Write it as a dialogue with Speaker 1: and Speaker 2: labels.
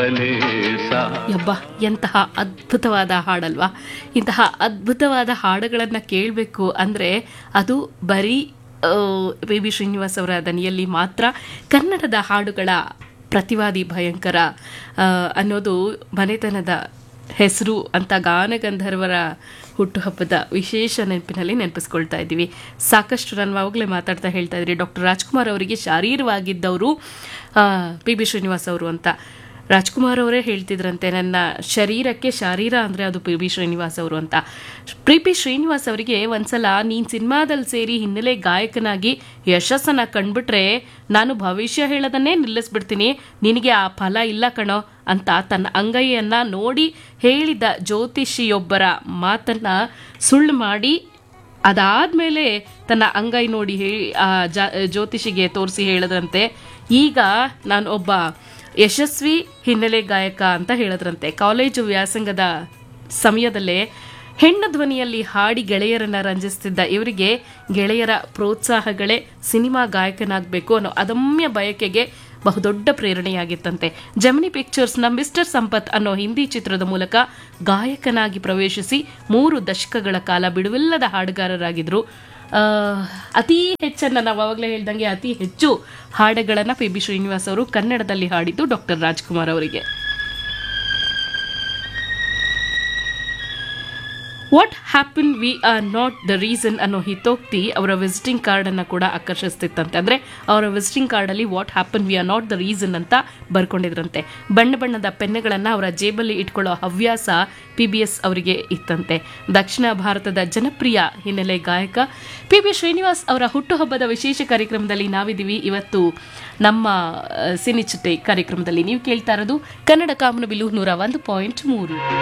Speaker 1: ಯಬ್ಬ ಎಂತಹ ಅದ್ಭುತವಾದ ಹಾಡಲ್ವಾ ಇಂತಹ ಅದ್ಭುತವಾದ ಹಾಡುಗಳನ್ನು ಕೇಳಬೇಕು ಅಂದರೆ ಅದು ಬರೀ ಬಿ ಬಿ ಶ್ರೀನಿವಾಸ್ ಅವರ ದನಿಯಲ್ಲಿ ಮಾತ್ರ ಕನ್ನಡದ ಹಾಡುಗಳ ಪ್ರತಿವಾದಿ ಭಯಂಕರ ಆ, ಅನ್ನೋದು ಮನೆತನದ ಹೆಸರು ಅಂತ ಗಾನಗಂಧರ್ವರ ಹುಟ್ಟುಹಬ್ಬದ ವಿಶೇಷ ನೆನಪಿನಲ್ಲಿ ನೆನಪಿಸ್ಕೊಳ್ತಾ ಇದ್ದೀವಿ ಸಾಕಷ್ಟು ನಾನು ಅವಾಗಲೇ ಮಾತಾಡ್ತಾ ಹೇಳ್ತಾ ಇದ್ರಿ ಡಾಕ್ಟರ್ ರಾಜ್ಕುಮಾರ್ ಅವರಿಗೆ ಶಾರೀರವಾಗಿದ್ದವರು ಪಿ ಬಿ ಶ್ರೀನಿವಾಸ್ ಅವರು ಅಂತ ರಾಜ್ಕುಮಾರ್ ಅವರೇ ಹೇಳ್ತಿದ್ರಂತೆ ನನ್ನ ಶರೀರಕ್ಕೆ ಶಾರೀರ ಅಂದರೆ ಅದು ಪಿ ಬಿ ಶ್ರೀನಿವಾಸ್ ಅವರು ಅಂತ ಪಿ ಬಿ ಶ್ರೀನಿವಾಸ್ ಅವರಿಗೆ ಒಂದ್ಸಲ ನೀನು ಸಿನಿಮಾದಲ್ಲಿ ಸೇರಿ ಹಿನ್ನೆಲೆ ಗಾಯಕನಾಗಿ ಯಶಸ್ಸನ್ನ ಕಂಡ್ಬಿಟ್ರೆ ನಾನು ಭವಿಷ್ಯ ಹೇಳೋದನ್ನೇ ನಿಲ್ಲಿಸ್ಬಿಡ್ತೀನಿ ನಿನಗೆ ಆ ಫಲ ಇಲ್ಲ ಕಣೋ ಅಂತ ತನ್ನ ಅಂಗೈಯನ್ನ ನೋಡಿ ಹೇಳಿದ ಜ್ಯೋತಿಷಿಯೊಬ್ಬರ ಮಾತನ್ನ ಸುಳ್ಳು ಮಾಡಿ ಅದಾದ್ಮೇಲೆ ತನ್ನ ಅಂಗೈ ನೋಡಿ ಹೇಳಿ ಆ ಜಾ- ಜ್ಯೋತಿಷಿಗೆ ತೋರಿಸಿ ಹೇಳದ್ರಂತೆ ಈಗ ನಾನು ಒಬ್ಬ ಯಶಸ್ವಿ ಹಿನ್ನೆಲೆ ಗಾಯಕ ಅಂತ ಹೇಳಿದ್ರಂತೆ ಕಾಲೇಜು ವ್ಯಾಸಂಗದ ಸಮಯದಲ್ಲೇ ಹೆಣ್ಣು ಧ್ವನಿಯಲ್ಲಿ ಹಾಡಿ ಗೆಳೆಯರನ್ನ ರಂಜಿಸ್ತಿದ್ದ ಇವರಿಗೆ ಗೆಳೆಯರ ಪ್ರೋತ್ಸಾಹಗಳೇ ಸಿನಿಮಾ ಗಾಯಕನಾಗಬೇಕು ಅನ್ನೋ ಅದಮ್ಯ ಬಯಕೆಗೆ ಬಹುದೊಡ್ಡ ಪ್ರೇರಣೆಯಾಗಿತ್ತಂತೆ ಜಮಿನಿ ಪಿಕ್ಚರ್ಸ್ನ ಮಿಸ್ಟರ್ ಸಂಪತ್ ಅನ್ನೋ ಹಿಂದಿ ಚಿತ್ರದ ಮೂಲಕ ಗಾಯಕನಾಗಿ ಪ್ರವೇಶಿಸಿ ಮೂರು ದಶಕಗಳ ಕಾಲ ಬಿಡುವಿಲ್ಲದ ಹಾಡುಗಾರರಾಗಿದ್ರು ಆ, ಅತಿ ಹೆಚ್ಚನ್ನ ನಾವು ಅವಾಗಲೇ ಹೇಳ್ದಂಗೆ ಅತಿ ಹೆಚ್ಚು ಹಾಡುಗಳನ್ನು ಪಿ ಬಿ ಶ್ರೀನಿವಾಸ್ ಅವರು ಕನ್ನಡದಲ್ಲಿ ಹಾಡಿದ್ದು ಡಾಕ್ಟರ್ ರಾಜ್ಕುಮಾರ್ ಅವರಿಗೆ what happen we are not the reason ಅನ್ನೋ ಹಿತೋಕ್ತಿ ಅವರ ವಿಸಿಟಿಂಗ್ ಕಾರ್ಡ್ ಅನ್ನ ಕೂಡ ಆಕರ್ಷಿಸ್ತಿತ್ತಂತೆ ಅಂದ್ರೆ ಅವರ ವಿಸಿಟಿಂಗ್ ಕಾರ್ಡ್ ಅಲ್ಲಿ what happen we are not the reason ಅಂತ ಬರ್ಕೊಂಡಿದ್ರಂತೆ ಬಣ್ಣ ಬಣ್ಣದ ಪೆನ್ನುಗಳನ್ನ ಅವರ ಜೇಬಲ್ಲಿ ಇಟ್ಕೊಳ್ಳೋ ಹವ್ಯಾಸ ಪಿ ಬಿ ಎಸ್ ಅವರಿಗೆ ಇತ್ತಂತೆ ದಕ್ಷಿಣ ಭಾರತದ ಜನಪ್ರಿಯ ಹಿನ್ನೆಲೆ ಗಾಯಕ ಪಿ ಬಿ ಶ್ರೀನಿವಾಸ್ ಅವರ ಹುಟ್ಟುಹಬ್ಬದ ವಿಶೇಷ ಕಾರ್ಯಕ್ರಮದಲ್ಲಿ ನಾವಿದ್ದೀವಿ ಇವತ್ತು ನಮ್ಮ ಆ, ಸಿನಿಚಿಟ್ಟೆ ಕಾರ್ಯಕ್ರಮದಲ್ಲಿ ನೀವು ಕೇಳ್ತಾ ಇರೋದು ಕನ್ನಡ ಕಾಮನಬಿಲ್ಲು ನೂರ ಒಂದು ಪಾಯಿಂಟ್ ಮೂರು